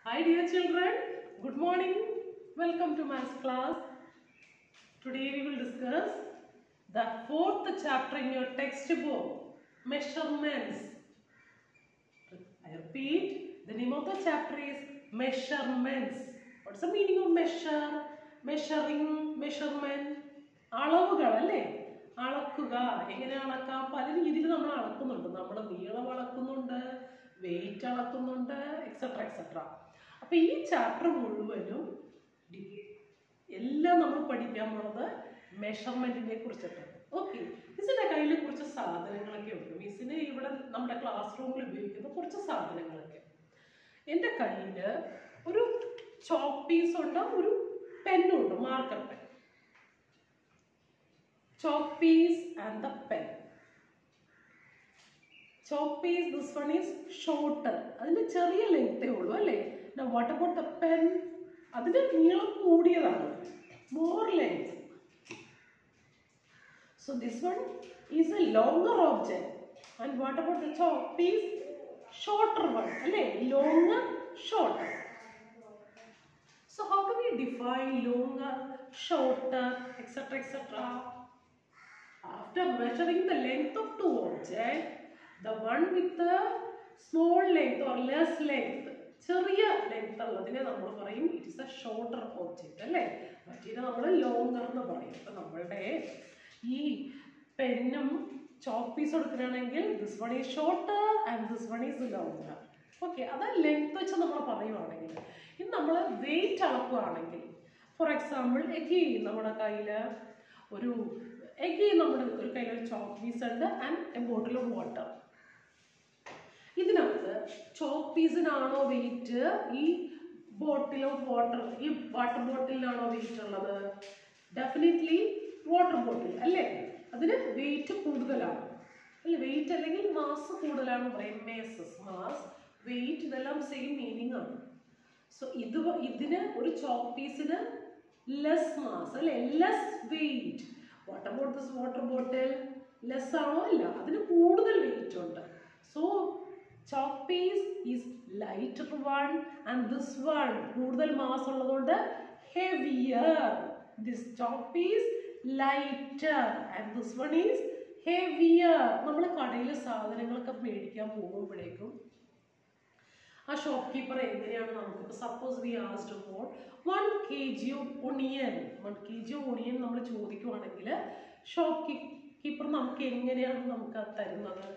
Hi dear children, good morning. Welcome to maths class. Today we will discuss the fourth chapter in your textbook, measurements. I repeat, the name of the chapter is measurements. What's the meaning of measure? Measuring, measurement. അളവുകൾ അല്ലേ അളക്കുക എങ്ങനെ അളക്കാം പല രീതിയിൽ നമ്മൾ അളക്കുന്നുണ്ട് നമ്മൾ നീളം അളക്കുന്നുണ്ട് വെയിറ്റ് അളക്കുന്നുണ്ട് എക്സെട്ര എക്സെട്ര അപ്പൊ ഈ ചാപ്റ്റർ മുഴുവനും ഡി- എല്ലാം നമ്മൾ പഠിക്കാൻ പോണത് മെഷർമെന്റിനെ കുറിച്ചിട്ടാണ് ഓക്കെ മിസ്സിന്റെ കയ്യിൽ കുറച്ച് സാധനങ്ങളൊക്കെ ഉണ്ട് മിസ്സിന് ഇവിടെ നമ്മുടെ ക്ലാസ് റൂമിൽ ഉപയോഗിക്കുന്ന കുറച്ച് സാധനങ്ങളൊക്കെ എൻ്റെ കയ്യിൽ ഒരു ചോക്ക് പീസ് ഉണ്ട് ഒരു പെന്നും ഉണ്ട് marker pen chalk piece and the pen chalk piece this one is shorter അതിന്റെ ചെറിയ ലെങ്തേ ഉള്ളൂ അല്ലേ വാട്ട് അബൌട്ട് ദ പെൻ അതിന്റെ നീളം കൂടിയതാണ് more length so this one is a longer object and what about the chalk piece shorter one അല്ലേ longer shorter So how do we define longer, shorter, etc. etc. After measuring the length of two objects, the one with the small length or less length, ചെറിയ length ഉള്ളതിനെ നമ്മൾ പറയും it is a shorter object അല്ലേ മറ്റേത് നമ്മൾ longer എന്ന് പറയും ഇപ്പൊ നമ്മളുടെ ഈ പെന്നും ചോക്ക് പീസ് എടുക്കുകയാണെങ്കിൽ this one is shorter and this one is longer okay അത് ലെങ്ത് വെച്ച് നമ്മൾ പറയുവാണെങ്കിൽ ഇനി നമ്മൾ വെയിറ്റ് അളക്കുകയാണെങ്കിൽ ഫോർ എക്സാമ്പിൾ എഗെയിൻ നമ്മുടെ കയ്യിൽ ഒരു എഗെയിൻ നമ്മുടെ ഒരു കയ്യിൽ ഒരു ചോക്ക് പീസ് ഉണ്ട് and a bottle of water ഇതിനകത്ത് ചോക്ക് പീസിനാണോ വെയിറ്റ് ഈ ബോട്ടിൽ ഓഫ് വാട്ടർ ഈ വാട്ടർ ബോട്ടിലിനാണോ വെയിറ്റ് ഉള്ളത് ഡെഫിനറ്റ്ലി വാട്ടർ ബോട്ടിൽ അല്ലേ അതിന് വെയിറ്റ് കൂടുതലാണ് അല്ലേ വെയിറ്റ് അല്ലെങ്കിൽ മാസ് കൂടുതലാണ് പറയും മേസസ് മാസ് വെയിറ്റ് ഇതെല്ലാം സെയിം മീനിങ് ആണ് സോ ഇത് വ- ഇതിന് ഒരു ചോക്ക് പീസിന് ലെസ് മാസ് അല്ലെ less weight what about this water bottle less ആണോ അല്ല അതിന് കൂടുതൽ വെയിറ്റ് ഉണ്ട് so chalk piece is lighter one and this one കൂടുതൽ മാസ് ഉള്ളതുകൊണ്ട് heavier this chalk piece lighter and this one is heavier നമ്മൾ കടയിൽ സാധനങ്ങളൊക്കെ മേടിക്കാൻ പോകുമ്പോഴേക്കും ആ ഷോപ്പ് കീപ്പർ എങ്ങനെയാണ് നമുക്ക് suppose we asked for one K G of onion one K G of onion നമ്മൾ ചോദിക്കുവാണെങ്കിൽ ഷോപ്പ് കീപ്പർ നമുക്ക് എങ്ങനെയാണ് നമുക്ക് അത് തരുന്നത്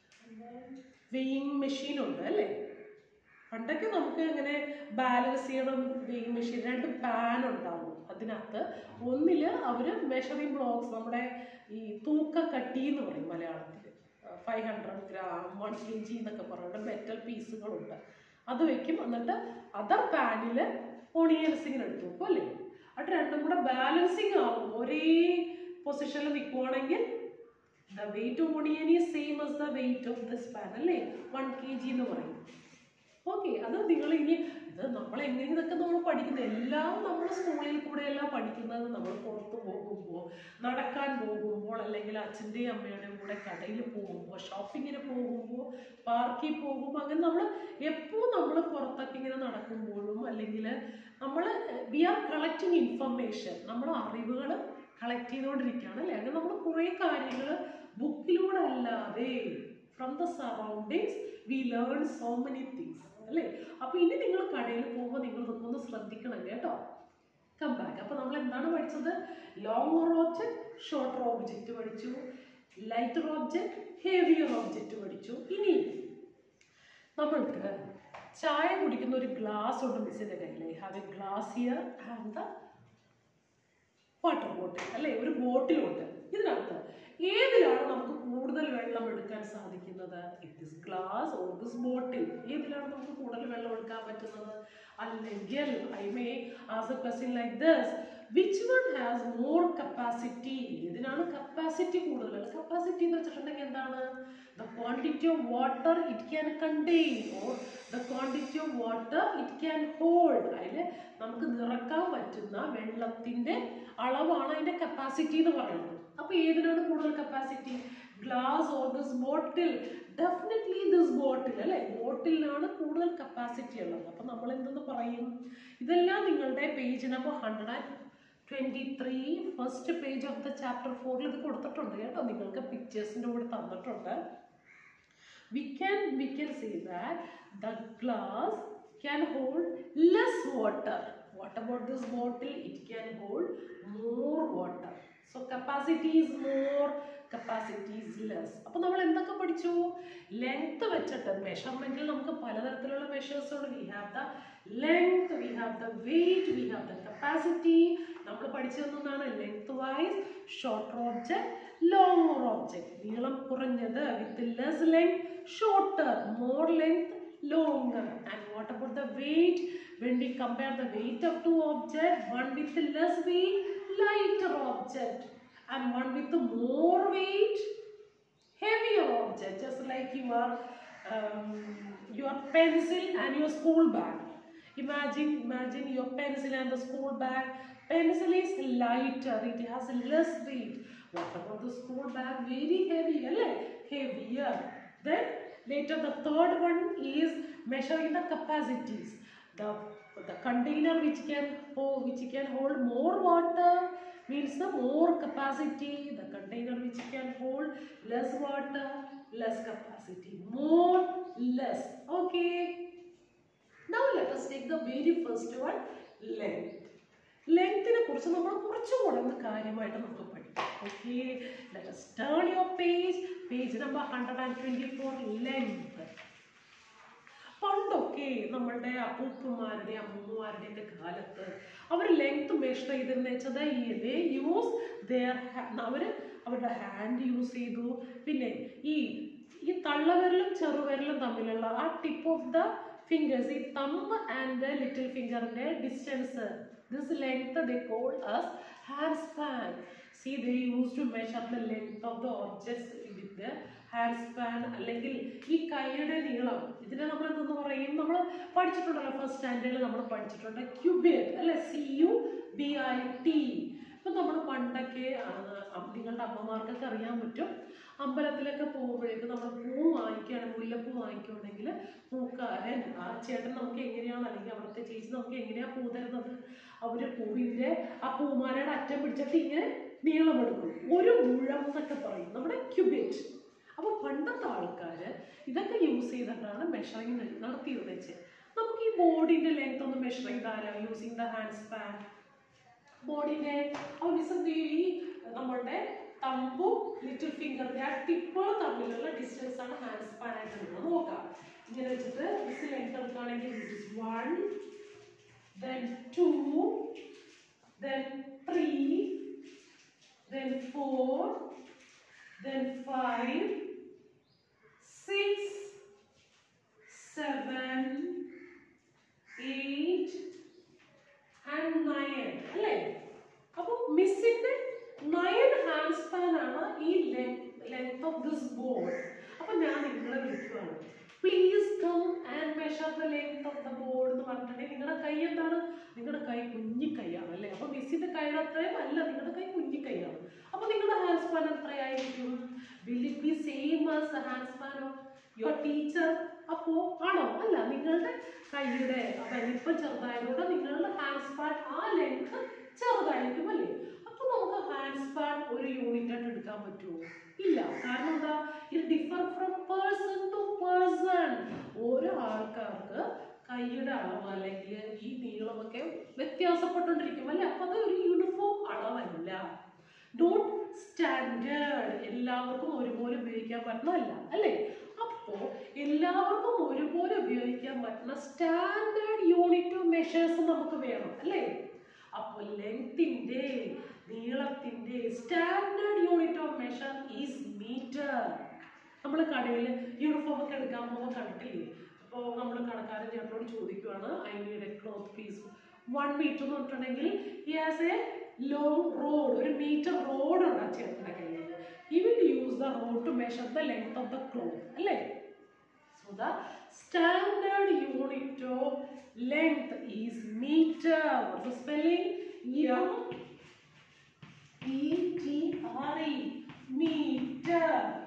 വെയിങ് മെഷീൻ ഉണ്ട് അല്ലേ പണ്ടൊക്കെ നമുക്ക് ഇങ്ങനെ ബാലൻസ് ചെയ്യണം വെയിങ് മെഷീൻ രണ്ട് പാൻ ഉണ്ടാവും അതിനകത്ത് ഒന്നിൽ അവർ മെഷറിംഗ് ബ്ലോക്സ് നമ്മുടെ ഈ തൂക്ക കട്ടി എന്ന് പറയും മലയാളത്തിൽ five hundred gram one K G എന്നൊക്കെ പറഞ്ഞിട്ട് മെറ്റൽ പീസുകളുണ്ട് അത് വെക്കും എന്നിട്ട് അതർ പാനിൽ ഓണിയൻസ് ഇങ്ങനെ എടുത്ത് വെക്കും അല്ലേ അത് രണ്ടും കൂടെ ബാലൻസിങ് ആവും ഒരേ പൊസിഷനിൽ നിൽക്കുവാണെങ്കിൽ the weight of onion is same as the weight of this pan അല്ലേ വൺ കെ ജി എന്ന് പറയും ഓക്കെ അത് നിങ്ങൾ ഇനി ഇത് നമ്മൾ എങ്ങനെ ഇതൊക്കെ നമ്മൾ പഠിക്കുന്നത് എല്ലാം നമ്മൾ സ്കൂളിൽ കൂടെ എല്ലാം പഠിക്കുന്നത് നമ്മൾ പുറത്ത് പോകുമ്പോൾ നടക്കാൻ പോകുമ്പോൾ അല്ലെങ്കിൽ അച്ഛൻ്റെയും അമ്മയുടെയും കൂടെ കടയിൽ പോകുമ്പോൾ ഷോപ്പിങ്ങിന് പോകുമ്പോൾ പാർക്കിൽ പോകുമ്പോൾ അങ്ങനെ നമ്മൾ എപ്പോൾ നമ്മൾ പുറത്തൊക്കെ ഇങ്ങനെ നടക്കുമ്പോഴും അല്ലെങ്കിൽ നമ്മൾ വി ആർ കളക്ടിങ് ഇൻഫർമേഷൻ നമ്മൾ അറിവുകൾ കളക്ട് ചെയ്തുകൊണ്ടിരിക്കുകയാണ് അല്ലേ അങ്ങനെ നമ്മൾ കുറേ കാര്യങ്ങൾ ബുക്കിലൂടെ അല്ലാതെ from the surroundings we learn so many things അല്ലേ അപ്പൊ ഇനി നിങ്ങൾ കടയിൽ പോകുമ്പോൾ നിങ്ങൾ ഇതൊക്കെ ഒന്ന് ശ്രദ്ധിക്കണം കേട്ടോ കം ബാക്ക് അപ്പൊ നമ്മൾ എന്താണ് പഠിച്ചത് ലോങ്ങർ ഓബ്ജക്റ്റ് ഷോർട്ടർ ഓബ്ജക്റ്റ് പഠിച്ചു ലൈറ്റർ ഓബ്ജക്റ്റ് ഹെവിയർ ഓബ്ജക്റ്റ് പഠിച്ചു ഇനി നമ്മൾക്ക് ചായ കുടിക്കുന്ന ഒരു ഗ്ലാസ് ഉണ്ട് മിസ്സിന്റെ കയ്യിൽ have a glass here and the water bottle അല്ലേ ഒരു ബോട്ടിലുണ്ട് ഇതിനകത്ത് ഏതിലാണ് നമുക്ക് കൂടുതൽ വെള്ളം എടുക്കാൻ സാധിക്കുന്നത് it this glass or this bottle ഏതിലാണ് നമുക്ക് കൂടുതൽ വെള്ളം എടുക്കാൻ പറ്റുന്നത് അല്ലെങ്കിൽ I may ask a question like this which one has more capacity ഇതിനാണ് കപ്പാസിറ്റി കൂടുതൽ കപ്പാസിറ്റി എന്ന് വെച്ചിട്ടുണ്ടെങ്കിൽ എന്താണ് the quantity of water it can contain or the quantity of water it can hold അതിൽ നമുക്ക് നിറക്കാൻ പറ്റുന്ന വെള്ളത്തിന്റെ അളവാണ് അതിന്റെ കപ്പാസിറ്റി എന്ന് പറയുന്നത് അപ്പൊ ഏതിനാണ് കൂടുതൽ capacity glass or this bottle definitely this bottle അല്ലെ ബോട്ടിലാണ് കൂടുതൽ കപ്പാസിറ്റി ഉള്ളത് അപ്പം നമ്മൾ എന്തെന്ന് പറയും ഇതെല്ലാം നിങ്ങളുടെ page number hundred and twenty three first page of the chapter ഫോറിൽ ഇത് കൊടുത്തിട്ടുണ്ട് കേട്ടോ നിങ്ങൾക്ക് പിക്ചേഴ്സിൻ്റെ കൂടെ തന്നിട്ടുണ്ട് we can we can say that the glass can hold less water what about this bottle it can hold more water so capacity is more capacity is less അപ്പോൾ നമ്മൾ എന്തൊക്കെ പഠിച്ചു ലെങ്ത് വെച്ചിട്ട് മെഷർമെന്റിൽ നമുക്ക് പലതരത്തിലുള്ള മെഷേഴ്സ് ഉണ്ട് we have the length we have the weight we have the capacity നമ്മൾ പഠിച്ചു തന്നതാണ് length wise shorter object longer object നീളം കുറഞ്ഞത് with less length shorter more length longer and what about the weight when we compare the weight of two objects one with less weight lighter object and one with more weight heavier object just like your um, your pencil and your school bag imagine imagine your pencil and the school bag pencil is lighter it has less weight what about the school bag very heavy alle? heavier then later the third one is measuring the capacities the the container which can hold which can hold more water means the more capacity the container which can hold less water less capacity more less okay now let us take the very first one length ലെങ്തിനെ കുറിച്ച് നമ്മൾ കുറച്ചും കൂടെ ഒന്ന് കാര്യമായിട്ട് നമുക്ക് പഠിക്കാം okay let us turn your page page number hundred and twenty four length പണ്ടൊക്കെ നമ്മളുടെ അപ്പൂപ്പന്മാരുടെ അമ്മൂമ്മമാരുടെ ഒക്കെ കാലത്ത് അവർ ലെങ്ത് മെഷർ ചെയ്തിരുന്ന വെച്ചത് ഈ യൂസ് ദർ അവർ അവരുടെ ഹാൻഡ് യൂസ് ചെയ്തു പിന്നെ ഈ ഈ തള്ളവിരലും ചെറുവിരലും തമ്മിലുള്ള ആ ടിപ്പ് ഓഫ് ദ ഫിംഗേഴ്സ് ഈ തമ്പ് ആൻഡ് ലിറ്റിൽ ഫിംഗറിന്റെ distance this length they call as hand span see they use to measure the length of the objects with hand span അല്ലെങ്കിൽ ഈ കൈയുടെ നീളം ഇതിനെ നമ്മൾ എന്തെന്ന് പറയും നമ്മൾ പഠിച്ചിട്ടുണ്ടല്ലോ ഫസ്റ്റ് സ്റ്റാൻഡേർഡിൽ നമ്മൾ പഠിച്ചിട്ടുണ്ട് ക്യൂബിയറ്റ് അല്ലെ C U B I T ഇപ്പം നമ്മൾ പണ്ടൊക്കെ ആ, അം- നിങ്ങളുടെ അമ്മമാർക്കൊക്കെ അറിയാൻ പറ്റും അമ്പലത്തിലൊക്കെ പോകുമ്പോഴേക്ക് നമ്മൾ പൂ വാങ്ങിക്കുകയാണ് മുല്ലപ്പൂ വാങ്ങിക്കുകയാണെങ്കിൽ പൂക്കാരൻ ആ ചേട്ടൻ നമുക്ക് എങ്ങനെയാണ് അല്ലെങ്കിൽ അവിടുത്തെ ചേച്ചി നമുക്ക് എങ്ങനെയാണ് പൂ തരുന്നത് അവർ പൂവിൻ്റെ ആ പൂമാലയുടെ അറ്റം പിടിച്ചിട്ട് ഇങ്ങനെ നീളമെടുക്കും ഒരു മുഴം എന്നൊക്കെ പറയും നമ്മുടെ ക്യൂബിറ്റ് അപ്പോൾ പണ്ടത്തെ ആൾക്കാർ ഇതൊക്കെ യൂസ് ചെയ്തിട്ടാണ് മെഷറിങ് നടത്തിയത് വെച്ച് നമുക്ക് ഈ ബോഡിന്റെ ലെങ്ത് ഒന്ന് മെഷർ ചെയ്താലോ യൂസിങ് ദ ഹാൻഡ് സ്പാൻ ബോഡിന്റെ അപ്പോൾ മിസ് ഈ നമ്മളുടെ തമ്പും ലിറ്റിൽ ഫിംഗറിന്റെ ആ ടിപ്പുകൾ തമ്മിലുള്ള ഡിസ്റ്റൻസ് ആണ് ഹാൻഡ് സ്പാൻ ആയിട്ട് വരുന്നത് നോക്കാം ഇങ്ങനെ വെച്ചിട്ട് മിസ് ലെങ്ത് എടുക്കുകയാണെങ്കിൽ this is one then two then three then four then five six seven eight and nine അല്ലേ അപ്പോൾ മിസ്സിന്റെ നയൻ ഹാൻഡ് സ്പാൻ ആണ് ഈ ലെങ്ത് ഓഫ് ദിസ് ബോർഡ് അപ്പൊ ഞാൻ നിങ്ങളെ വിളിക്കുകയാണ് please come and measure the length of the board എന്ന് പറഞ്ഞിട്ടുണ്ടെങ്കിൽ നിങ്ങളുടെ കൈ എന്താണ് നിങ്ങളുടെ കൈ കുഞ്ഞി കൈയാണ് അല്ലേ അപ്പൊ മിസ്സിന്റെ കൈയുടെ അത്രയും അല്ല നിങ്ങളുടെ കൈ കുഞ്ഞി കൈയാണ് അപ്പൊ നിങ്ങളുടെ ഹാൻഡ് സ്പാൻ എത്രയായിരിക്കും will it be same as the hand span of your teacher അപ്പോ ആണോ അല്ല നിങ്ങളുടെ കൈയുടെ വലിപ്പം ചെറുതായതുകൊണ്ട് നിങ്ങളുടെ ഹാൻഡ് സ്പാൻ ആ ലെങ്ത് ചെറുതായിരിക്കും അല്ലേ അപ്പൊ നമുക്ക് ഹാൻഡ് സ്പാൻ ഒരു യൂണിറ്റ് ആയിട്ട് എടുക്കാൻ പറ്റുമോ ഇല്ല കാരണം എന്താ ഇത് differ from person to person ഓരോ ആൾക്കാർക്ക് കൈയുടെ അളവ് അല്ലെങ്കിൽ ഈ നീളമൊക്കെ വ്യത്യാസപ്പെട്ടുകൊണ്ടിരിക്കും അല്ലേ അപ്പൊ അത് ഒരു യൂണിഫോം അളവല്ല നോട്ട് സ്റ്റാൻഡേർഡ് എല്ലാവർക്കും ഒരുപോലെ ഉപയോഗിക്കാൻ പറ്റുന്നതല്ല അല്ലേ അപ്പോ എല്ലാവർക്കും ഒരുപോലെ ഉപയോഗിക്കാൻ പറ്റുന്ന സ്റ്റാൻഡേർഡ് യൂണിറ്റ് ഓഫ് മെഷേഴ്സ് നമുക്ക് വേണം അല്ലേ അപ്പോൾ ലെങ്തിന്റെ നീളത്തിന്റെ standard unit of measure is metre നമ്മൾ കടയിൽ യൂണിഫോം ഒക്കെ എടുക്കാൻ പോകുമ്പോൾ കണ്ടിട്ടില്ലേ അപ്പോൾ നമ്മൾ കടക്കാരൻ ചേട്ടനോട് ചോദിക്കുവാണ് I need a cloth piece one metre എന്ന് പറഞ്ഞിട്ടുണ്ടെങ്കിൽ he has a long rod ഒരു മീറ്റർ റോഡ് ഉണ്ട് ആ ചേട്ടൻ്റെ കയ്യിൽ he will use the rod to measure the length of the cloth അല്ലേ So the standard unit of length is meter. What's the spelling? M E T R E meter.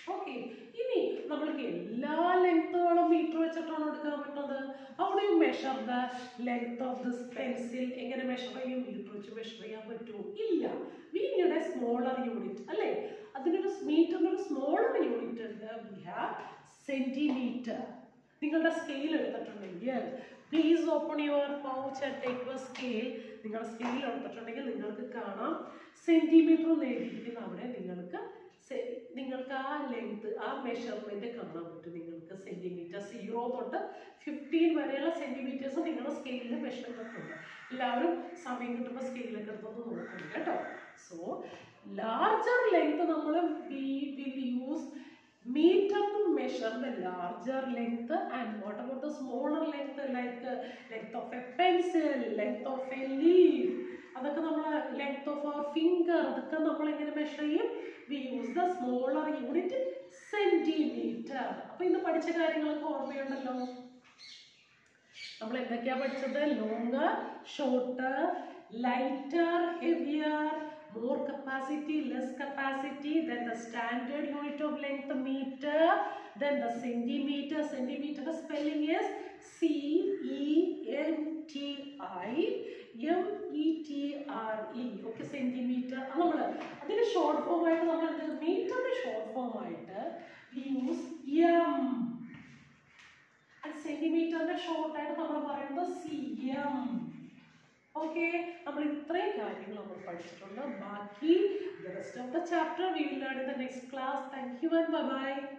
Okay ഇനി നമ്മൾക്ക് എല്ലാ ലെങ്ത്തുകളും metre വെച്ചിട്ടാണ് എടുക്കാൻ പറ്റുന്നത് അവിടെ you measure the length of this pencil എങ്ങനെ മെഷർ ചെയ്യും മീറ്റർ വെച്ച് മെഷർ ചെയ്യാൻ പറ്റുമോ ഇല്ല we need a smaller unit അല്ലേ അതിനൊരു മീറ്ററിന് ഒരു സ്മോളർ യൂണിറ്റ് ഉണ്ട് വി ഹാവ് സെന്റിമീറ്റർ നിങ്ങളുടെ സ്കെയിൽ എടുത്തിട്ടുണ്ടെങ്കിൽ please open your pouch and take your scale നിങ്ങളുടെ സ്കെയിൽ എടുത്തിട്ടുണ്ടെങ്കിൽ നിങ്ങൾക്ക് കാണാം സെന്റിമീറ്റർ എന്ന് എഴുതിയിരിക്കുന്ന അവിടെ നിങ്ങൾക്ക് സെ- നിങ്ങൾക്ക് ആ ലെങ്ത് ആ മെഷർമെന്റ് കാണാൻ പറ്റും നിങ്ങൾക്ക് സെന്റിമീറ്റർ സീറോ തൊട്ട് ഫിഫ്റ്റീൻ വരെയുള്ള സെന്റിമീറ്റേഴ്സ് നിങ്ങളുടെ സ്കെയിലിൽ മെഷർ ചെയ്തിട്ടുണ്ട് എല്ലാവരും സമയം കിട്ടുമ്പോൾ സ്കെയിലൊക്കെ എടുത്തൊന്ന് നോക്കണം കേട്ടോ സോ ലാർജർ ലെങ്ത് നമ്മൾ we will use meter to measure the larger length and what about the smaller length like uh, length of a pencil length of a leaf അതൊക്കെ നമ്മൾ ലെങ്ത് ഓഫ് അവർ ഫിംഗർ അതൊക്കെ നമ്മൾ എങ്ങനെ measure ചെയ്യും we use the smaller unit centimetre അപ്പൊ ഇന്ന് പഠിച്ച കാര്യങ്ങളൊക്കെ ഓർമ്മയുണ്ടല്ലോ നമ്മൾ എന്തൊക്കെയാ പഠിച്ചത് longer shorter lighter heavier more capacity less capacity then the standard unit of length meter then the centimeter centimeter the spelling is c e n t i m e t r e okay centimeter നമ്മൾ അതിന്റെ short form ആയിട്ട് നമ്മൾ എന്ത് മീറ്ററിന്റെ short form ആയിട്ട് use M സെന്റിമീറ്ററിന്റെ short ആയിട്ട് നമ്മൾ പറയുന്നത് സി എം ഓക്കെ നമ്മൾ ഇത്രയും കാര്യങ്ങൾ നമ്മൾ പഠിച്ചിട്ടുണ്ട് ബാക്കി the rest of the chapter we will learn in the next class thank you and by